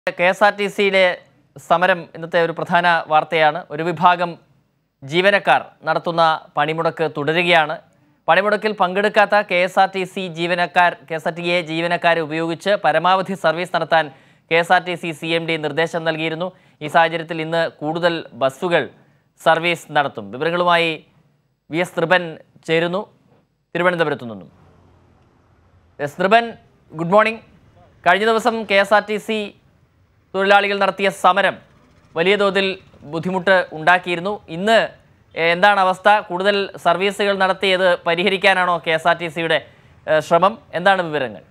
K S R T സിയിലെ സമരം ഇന്നത്തെ ഒരു പ്രധാന വാർത്തയാണ് ഒരു വിഭാഗം ജീവനക്കാർ നടത്തുന്ന പണിമുടക്ക് തുടരുകയാണ് പണിമുടക്കിൽ പങ്കെടുക്കാത്ത K S R T C ജീവനക്കാർ K S R T A ജീവനക്കാരെ ഉപയോഗിച്ച് പരമാവധി സർവീസ് നടത്താൻ K S R T C C M D നിർദ്ദേശം നൽകിയിരുന്നു ഈ സാഹചര്യത്തിൽ ഇന്ന് കൂടുതൽ ബസ്സുകൾ സർവീസ് നടത്തും വിവരങ്ങളുമായി വി എസ് ത്രിപൻ ചേരുന്നു തിരുവനന്തപുരത്തു നിന്നും എസ് ത്രിപൻ ഗുഡ് മോർണിംഗ് കഴിഞ്ഞ ദിവസം K S R T C തൊഴിലാളികൾ നടത്തിയ സമരം വലിയ തോതിൽ ബുദ്ധിമുട്ട് ഉണ്ടാക്കിയിരുന്നു ഇന്ന് എന്താണ് അവസ്ഥ കൂടുതൽ സർവീസുകൾ നടത്തിയത് പരിഹരിക്കാനാണോ കെ എസ് ആർ ടി സിയുടെ ശ്രമം എന്താണ് വിവരങ്ങൾ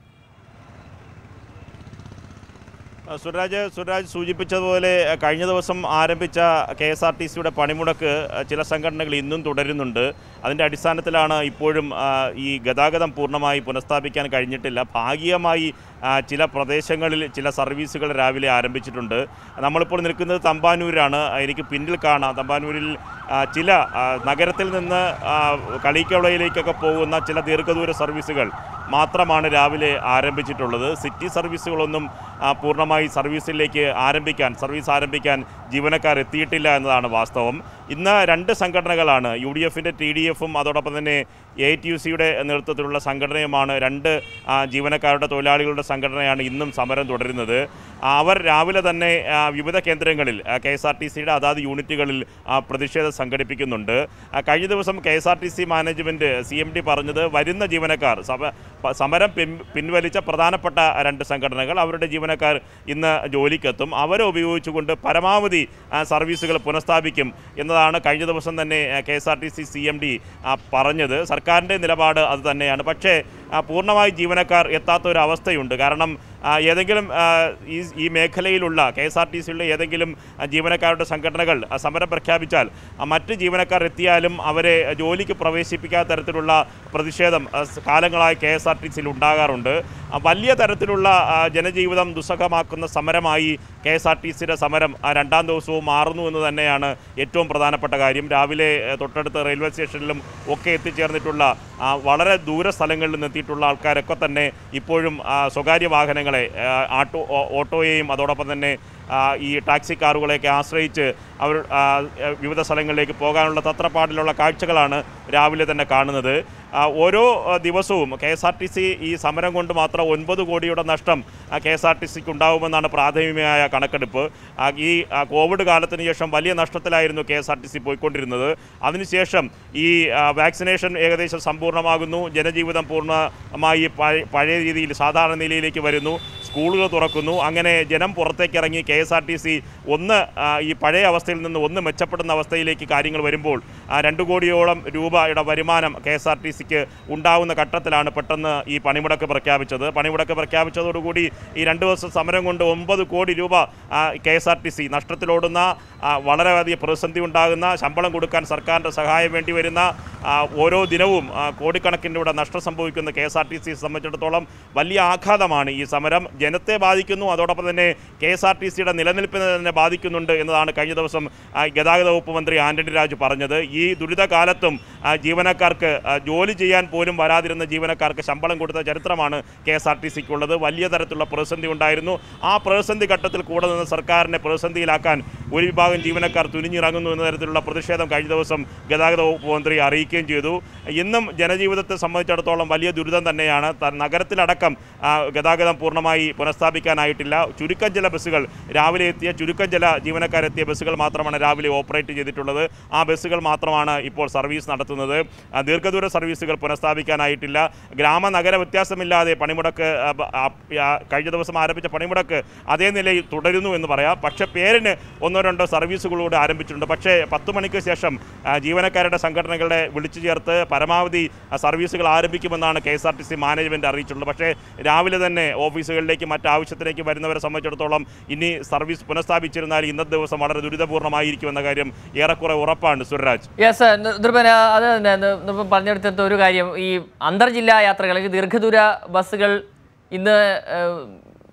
സുരാജ് സുരാജ് സൂചിപ്പിച്ചതുപോലെ അഹ് കഴിഞ്ഞ ദിവസം ആരംഭിച്ച കെ എസ് ആർ ടി സിയുടെ പണിമുടക്ക് അഹ് ചില സംഘടനകൾ ഇന്നും തുടരുന്നുണ്ട് അതിൻ്റെ അടിസ്ഥാനത്തിലാണ് ഇപ്പോഴും ആഹ് ഈ ഗതാഗതം പൂർണ്ണമായി പുനഃസ്ഥാപിക്കാൻ കഴിഞ്ഞിട്ടില്ല ഭാഗികമായി ആഹ് ചില പ്രദേശങ്ങളിൽ ചില സർവീസുകൾ രാവിലെ ആരംഭിച്ചിട്ടുണ്ട് നമ്മളിപ്പോൾ നിൽക്കുന്നത് തമ്പാനൂരാണ് എനിക്ക് പിന്നിൽ കാണാം തമ്പാനൂരിൽ ആഹ് ചില ആഹ് നഗരത്തിൽ നിന്ന് ആഹ് കളിക്കവളയിലേക്കൊക്കെ പോകുന്ന ചില ദീർഘദൂര സർവീസുകൾ മാത്രമാണ് രാവിലെ ആരംഭിച്ചിട്ടുള്ളത് സിറ്റി സർവീസുകളൊന്നും ആ, പൂർണ്ണമായി സർവീസിലേക്ക് ആരംഭിക്കാൻ സർവീസ് ആരംഭിക്കാൻ ജീവനക്കാർ എത്തിയിട്ടില്ല എന്നതാണ് വാസ്തവം ഇന്ന് രണ്ട് സംഘടനകളാണ് യു ഡി എഫിൻ്റെ ടി ഡി എഫും അതോടൊപ്പം തന്നെ എ ടി യു സിയുടെ നേതൃത്വത്തിലുള്ള സംഘടനയുമാണ് രണ്ട് ആ, ജീവനക്കാരുടെ തൊഴിലാളികളുടെ സംഘടനയാണ് ഇന്നും സമരം തുടരുന്നത് ആ, അവർ രാവിലെ തന്നെ ആ, വിവിധ കേന്ദ്രങ്ങളിൽ കെ എസ് ആർ ടി സിയുടെ അതാത് യൂണിറ്റുകളിൽ ആ, പ്രതിഷേധം സംഘടിപ്പിക്കുന്നുണ്ട് ആ, കഴിഞ്ഞ ദിവസം K S R T C management C M D പറഞ്ഞത് വരുന്ന ജീവനക്കാർ സമ- പ- സമരം പിൻ പിൻവലിച്ച പ്രധാനപ്പെട്ട രണ്ട് സംഘടനകൾ അവരുടെ ജീവനക്കാർ ഇന്ന് ജോലിക്കെത്തും അവരെ ഉപയോഗിച്ചുകൊണ്ട് പരമാവധി ആ, സർവീസുകൾ പുനഃസ്ഥാപിക്കും എന്നതാണ് കഴിഞ്ഞ ദിവസം തന്നെ K S R T C C M D പറഞ്ഞത് സർക്കാരിൻ്റെ നിലപാട് അത് തന്നെയാണ് പക്ഷേ ആ, പൂർണ്ണമായി ജീവനക്കാർ എത്താത്ത ഒരു അവസ്ഥയുണ്ട് കാരണം ആ, ഏതെങ്കിലും ആ, ഈ ഈ മേഖലയിലുള്ള കെ എസ് ആർ ടി സിയുടെ ഏതെങ്കിലും ആ, ജീവനക്കാരുടെ സംഘടനകൾ ആ, സമരം പ്രഖ്യാപിച്ചാൽ ആ, മറ്റ് ജീവനക്കാർ എത്തിയാലും അവരെ ജോലിക്ക് പ്രവേശിപ്പിക്കാത്ത തരത്തിലുള്ള പ്രതിഷേധം ആ, സ് കാലങ്ങളായി കെ എസ് ആർ ടി സിയിൽ ഉണ്ടാകാറുണ്ട് ആ, വലിയ തരത്തിലുള്ള ആ, ജനജീവിതം ദുസ്സഹമാക്കുന്ന സമരമായി കെ എസ് ആർ ടി സിയുടെ സമരം ആ, രണ്ടാം ദിവസവും മാറുന്നു എന്ന് തന്നെയാണ് ഏറ്റവും പ്രധാനപ്പെട്ട കാര്യം രാവിലെ ഏ, തൊട്ടടുത്ത റെയിൽവേ സ്റ്റേഷനിലും ഒക്കെ എത്തിച്ചേർന്നിട്ടുള്ള ആ, വളരെ ദൂര സ്ഥലങ്ങളിൽ നിന്ന് എത്തിയിട്ടുള്ള ആൾക്കാരൊക്കെ തന്നെ ഇപ്പോഴും ആ, സ്വകാര്യ വാഹനങ്ങളെ ആ, ആട്ടോ ഓ- ഓട്ടോയെയും അതോടൊപ്പം തന്നെ ആ, ഈ ടാക്സി കാറുകളെയൊക്കെ ആശ്രയിച്ച് അവർ ആ, വിവിധ സ്ഥലങ്ങളിലേക്ക് പോകാനുള്ള തത്രപ്പാടിലുള്ള കാഴ്ചകളാണ് രാവിലെ തന്നെ കാണുന്നത് ആ, ഓരോ ആ, ദിവസവും K S R T C ഈ സമരം കൊണ്ട് മാത്രം ഒൻപത് കോടിയുടെ നഷ്ടം കെ എസ് ആർ ടി സിക്ക് ഉണ്ടാവുമെന്നാണ് പ്രാഥമികമായ കണക്കെടുപ്പ് ആ, ഈ ആ, കോവിഡ് കാലത്തിന് ശേഷം വലിയ നഷ്ടത്തിലായിരുന്നു K S R T C പോയിക്കൊണ്ടിരുന്നത് അതിനുശേഷം ഈ ആ, വാക്സിനേഷൻ ഏകദേശം സമ്പൂർണ്ണമാകുന്നു ജനജീവിതം പൂർണ്ണമായി പഴ- പഴയ രീതിയിൽ സാധാരണ നിലയിലേക്ക് വരുന്നു സ്കൂളുകൾ തുറക്കുന്നു അങ്ങനെ ജനം പുറത്തേക്ക് ഇറങ്ങി K S R T C ഒന്ന് ആ, ഈ പഴയ അവസ്ഥയിൽ നിന്ന് ഒന്ന് മെച്ചപ്പെടുന്ന അവസ്ഥയിലേക്ക് കാര്യങ്ങൾ വരുമ്പോൾ ആ, രണ്ട് കോടിയോളം രൂപയുടെ വരുമാനം കെ എസ് ആർ ടി സിക്ക് ഉണ്ടാവുന്ന ഘട്ടത്തിലാണ് പെട്ടെന്ന് ഈ പണിമുടക്ക് പ്രഖ്യാപിച്ചത് പണിമുടക്ക് പ്രഖ്യാപിച്ചതോടുകൂടി ഈ രണ്ട് ദിവസം സമരം കൊണ്ട് ഒമ്പത് കോടി രൂപ K S R T C നഷ്ടത്തിലോടുന്ന ആ, വളരെയധികം പ്രതിസന്ധി ഉണ്ടാകുന്ന ശമ്പളം കൊടുക്കാൻ സർക്കാരിൻ്റെ സഹായം വേണ്ടി വരുന്ന ആ, ഓരോ ദിനവും ആ, കോടിക്കണക്കിന് രൂപയുടെ നഷ്ടം സംഭവിക്കുന്ന കെ എസ് ആർ ടി സിയെ സംബന്ധിച്ചിടത്തോളം വലിയ ആഘാതമാണ് ഈ സമരം ജനത്തെ ബാധിക്കുന്നു അതോടൊപ്പം തന്നെ കെ എസ് ആർ ടി സിയുടെ നിലനിൽപ്പിനെ തന്നെ ബാധിക്കുന്നുണ്ട് എന്നതാണ് കഴിഞ്ഞ ദിവസം ആ, ഗതാഗത വകുപ്പ് മന്ത്രി ആന്റണി രാജു പറഞ്ഞത് ഈ ദുരിതകാലത്തും ആ, ജീവനക്കാർക്ക് ആ, ജോലി ചെയ്യാൻ പോലും വരാതിരുന്ന ജീവനക്കാർക്ക് ശമ്പളം കൊടുത്ത ചരിത്രമാണ് കെ എസ് ആർ ടി സിക്കുള്ളത് വലിയ തരത്തിലുള്ള പ്രതിസന്ധി ഉണ്ടായിരുന്നു ആ പ്രതിസന്ധി ഘട്ടത്തിൽ കൂടെ നിന്ന് സർക്കാരിനെ പ്രതിസന്ധിയിലാക്കാൻ ഒരു വിഭാഗം ജീവനക്കാർ തുനിഞ്ഞിറങ്ങുന്നു എന്ന തരത്തിലുള്ള പ്രതിഷേധം കഴിഞ്ഞ ദിവസം ഗതാഗത വകുപ്പ് മന്ത്രി അറിയിക്കുകയും ചെയ്തു ഇന്നും ജനജീവിതത്തെ സംബന്ധിച്ചിടത്തോളം വലിയ ദുരിതം തന്നെയാണ് ത- നഗരത്തിലടക്കം ആ, ഗതാഗതം പൂർണ്ണമായി പുനഃസ്ഥാപിക്കാനായിട്ടില്ല ചുരുക്കം ചില ബസ്സുകൾ രാവിലെ എത്തിയ ചുരുക്കം ചില ജീവനക്കാരെത്തിയ ബസ്സുകൾ മാത്രമാണ് രാവിലെ ഓപ്പറേറ്റ് ചെയ്തിട്ടുള്ളത് ആ ബസ്സുകൾ മാത്രമാണ് ഇപ്പോൾ സർവീസ് നടത്തുന്നത് ആ, ദീർഘദൂര സർവീസുകൾ പുനഃസ്ഥാപിക്കാനായിട്ടില്ല ഗ്രാമ നഗര വ്യത്യാസമില്ലാതെ പണിമുടക്ക് ആ, ബ- ആ, ആ, കഴിഞ്ഞ ദിവസം ആരംഭിച്ച പണിമുടക്ക് അതേ നിലയിൽ തുടരുന്നു എന്ന് പറയാം പക്ഷേ പേരിന് ഒന്നോ രണ്ടോ സർവീസുകളൂടെ ആരംഭിച്ചിട്ടുണ്ട് പക്ഷേ പത്ത് മണിക്ക് ശേഷം ആ, ജീവനക്കാരുടെ സംഘടനകളെ വിളിച്ചു ചേർത്ത് പരമാവധി ആ, സർവീസുകൾ ആരംഭിക്കുമെന്നാണ് K S R T C management അറിയിച്ചിട്ടുള്ളത് പക്ഷേ രാവിലെ തന്നെ ഓഫീസുകളിലേക്ക് മറ്റാവശ്യത്തിലേക്ക് വരുന്നവരെ സംബന്ധിച്ചിടത്തോളം ഇനി സർവീസ് പുനഃസ്ഥാപിച്ചിരുന്നാൽ ഇന്നത്തെ ദിവസം വളരെ ദുരിതപൂർണ്ണമായിരിക്കുമെന്ന കാര്യം ഏറെക്കുറെ ഉറപ്പാണ് സുരരാജ് യെസ് നിർഭന അത് തന്നെ നിർഭൻ പറഞ്ഞെടുത്ത ഒരു കാര്യം ഈ അന്തർജില്ലാ യാത്രകൾ അല്ലെങ്കിൽ ദീർഘദൂര ബസ്സുകൾ ഇന്ന് ഏഹ്,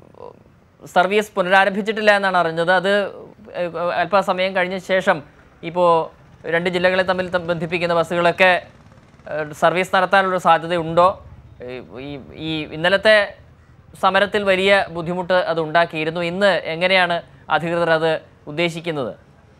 സർവീസ് പുനരാരംഭിച്ചിട്ടില്ല എന്നാണ് അറിഞ്ഞത് അത് ഏഹ്, അല്പസമയം കഴിഞ്ഞ ശേഷം ഇപ്പോൾ രണ്ട് ജില്ലകളെ തമ്മിൽ തം- ബന്ധിപ്പിക്കുന്ന ബസ്സുകളൊക്കെ ഏഹ്, സർവീസ് നടത്താനുള്ള സാധ്യതയുണ്ടോ ഈ- ഈ ഈ ഇന്നലത്തെ സമരത്തിൽ വലിയ ബുദ്ധിമുട്ട് അത് ഉണ്ടാക്കിയിരുന്നു ഇന്ന് എങ്ങനെയാണ് അധികൃതർ അത് ഉദ്ദേശിക്കുന്നത്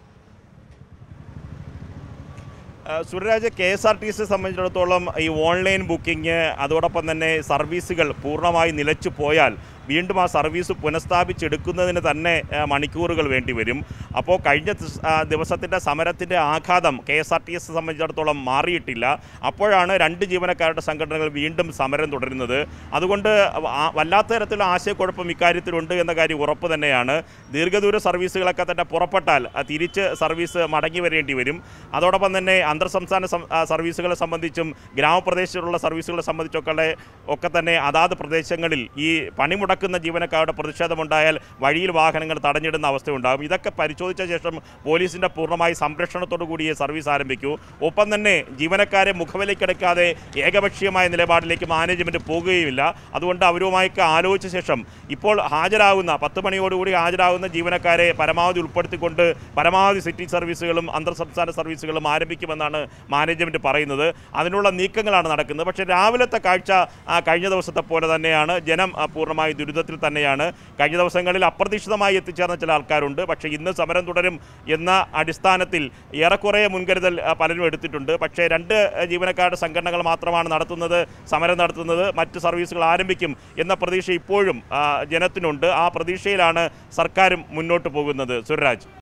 ആ, സുരരാജ് K S R T C സംബന്ധിച്ചിടത്തോളം ഈ ഓൺലൈൻ ബുക്കിംഗ് അതോടൊപ്പം തന്നെ സർവീസുകൾ പൂർണ്ണമായി നിലച്ചു പോയാൽ വീണ്ടും ആ സർവീസ് പുനഃസ്ഥാപിച്ചെടുക്കുന്നതിന് തന്നെ ആ, മണിക്കൂറുകൾ വേണ്ടി വരും അപ്പോൾ കഴിഞ്ഞ ദിസ്- ആ, ദിവസത്തിൻ്റെ സമരത്തിൻ്റെ ആഘാതം K S R T S സംബന്ധിച്ചിടത്തോളം മാറിയിട്ടില്ല അപ്പോഴാണ് രണ്ട് ജീവനക്കാരുടെ സംഘടനകൾ വീണ്ടും സമരം തുടരുന്നത് അതുകൊണ്ട് ആ- വല്ലാത്ത തരത്തിലുള്ള ആശയക്കുഴപ്പം ഇക്കാര്യത്തിലുണ്ട് എന്ന കാര്യം ഉറപ്പ് തന്നെയാണ് ദീർഘദൂര സർവീസുകളൊക്കെ തന്നെ പുറപ്പെട്ടാൽ ആ, തിരിച്ച് സർവീസ് മടങ്ങി വരേണ്ടി വരും അതോടൊപ്പം തന്നെ അന്തർ സംസ്ഥാന സം- ആ, സർവീസുകളെ സംബന്ധിച്ചും ഗ്രാമപ്രദേശത്തുള്ള സർവീസുകളെ സംബന്ധിച്ചൊക്കെ ഒക്കെ തന്നെ അതാത് പ്രദേശങ്ങളിൽ ഈ പണിമുടക്കുന്ന ജീവനക്കാരുടെ പ്രതിഷേധമുണ്ടായാൽ വഴിയിൽ വാഹനങ്ങൾ തടഞ്ഞിടുന്ന അവസ്ഥയുണ്ടാകും ഇതൊക്കെ പരിശോധിച്ച ശേഷം പോലീസിൻ്റെ പൂർണ്ണമായി സംരക്ഷണത്തോടു കൂടിയേ സർവീസ് ആരംഭിക്കൂ ഒപ്പം തന്നെ ജീവനക്കാരെ മുഖവിലേക്കെടുക്കാതെ ഏകപക്ഷീയമായ നിലപാടിലേക്ക് മാനേജ്മെൻറ്റ് പോകുകയുമില്ല അതുകൊണ്ട് അവരുമായൊക്കെ ആലോചിച്ച ശേഷം ഇപ്പോൾ ഹാജരാകുന്ന പത്ത് മണിയോടുകൂടി ഹാജരാകുന്ന ജീവനക്കാരെ പരമാവധി ഉൾപ്പെടുത്തിക്കൊണ്ട് പരമാവധി സിറ്റി സർവീസുകളും അന്തർ സംസ്ഥാന സർവീസുകളും ആരംഭിക്കുമെന്നാണ് മാനേജ്മെൻറ്റ് പറയുന്നത് അതിനുള്ള നീക്കങ്ങളാണ് നടക്കുന്നത് പക്ഷേ രാവിലത്തെ കാഴ്ച ആ, കഴിഞ്ഞ ദിവസത്തെ പോലെ തന്നെയാണ് ജനം ആ, പൂർണ്ണമായി ദുരിതത്തിൽ തന്നെയാണ് കഴിഞ്ഞ ദിവസങ്ങളിൽ അപ്രതീക്ഷിതമായി എത്തിച്ചേർന്ന ചില ആൾക്കാരുണ്ട് പക്ഷേ ഇന്ന് സമരം തുടരും എന്ന അടിസ്ഥാനത്തിൽ ഏറെക്കുറെ മുൻകരുതൽ ആ, പലരും എടുത്തിട്ടുണ്ട് പക്ഷേ രണ്ട് ആ, ജീവനക്കാരുടെ സംഘടനകൾ മാത്രമാണ് നടത്തുന്നത് സമരം നടത്തുന്നത് മറ്റ് സർവീസുകൾ ആരംഭിക്കും എന്ന പ്രതീക്ഷ ഇപ്പോഴും ആ, ജനത്തിനുണ്ട് ആ പ്രതീക്ഷയിലാണ് സർക്കാരും മുന്നോട്ട് പോകുന്നത് സുരരാജ്